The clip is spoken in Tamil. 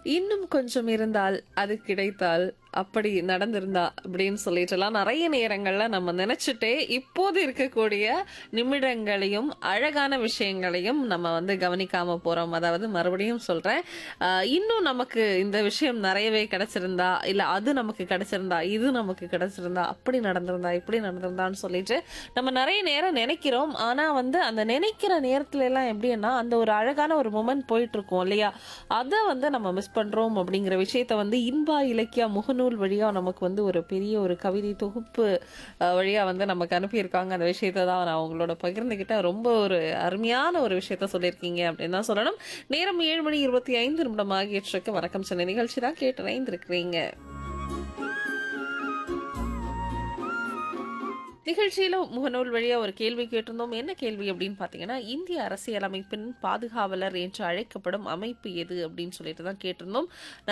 இன்னும் கொஞ்சம் இருந்தால் அது கிடைத்தால் அப்படி நடந்திருந்தா அப்படின்னு சொல்லிட்டுலாம் நிறைய நேரங்கள்ல நம்ம நினைச்சிட்டே இப்போது இருக்கக்கூடிய நிமிடங்களையும் அழகான விஷயங்களையும் நம்ம வந்து கவனிக்காம போறோம் அதாவது மறுபடியும் சொல்றேன் ஆஹ் இன்னும் நமக்கு இந்த விஷயம் நிறையவே கிடைச்சிருந்தா இல்ல அது நமக்கு கிடைச்சிருந்தா இது நமக்கு கிடைச்சிருந்தா அப்படி நடந்திருந்தா இப்படி நடந்திருந்தான்னு சொல்லிட்டு நம்ம நிறைய நேரம் நினைக்கிறோம் ஆனா வந்து அந்த நினைக்கிற நேரத்துல எல்லாம் எப்படின்னா அந்த ஒரு அழகான ஒரு மொமெண்ட் போயிட்டு இருக்கும் இல்லையா அதை வந்து நம்ம மிஸ் பண்றோம் அப்படிங்கிற விஷயத்த வந்து இன்பா இலக்கியா முகநூல் வழியா நமக்கு வந்து ஒரு பெரிய ஒரு கவிதை தொகுப்பு அஹ், வழியா வந்து நமக்கு அனுப்பியிருக்காங்க அந்த விஷயத்த தான் நான் உங்களோட பகிர்ந்துகிட்ட ரொம்ப ஒரு அருமையான ஒரு விஷயத்த சொல்லியிருக்கீங்க அப்படின்னு தான் சொல்லணும் நேரம் ஏழு மணி இருபத்தி ஐந்து நிமிடம் ஆகியற்றுக்கு வணக்கம் சென்னை நிகழ்ச்சி தான் கேட்டு இணைந்திருக்கிறீங்க நிகழ்ச்சியில முகநூல் வழியா ஒரு கேள்வி கேட்டிருந்தோம் என்ன கேள்வி அப்படின்னு பாத்தீங்கன்னா இந்திய அரசியலமைப்பின் பாதுகாவலர் என்று அழைக்கப்படும் அமைப்பு எது அப்படின்னு சொல்லிட்டு தான் கேட்டிருந்தோம்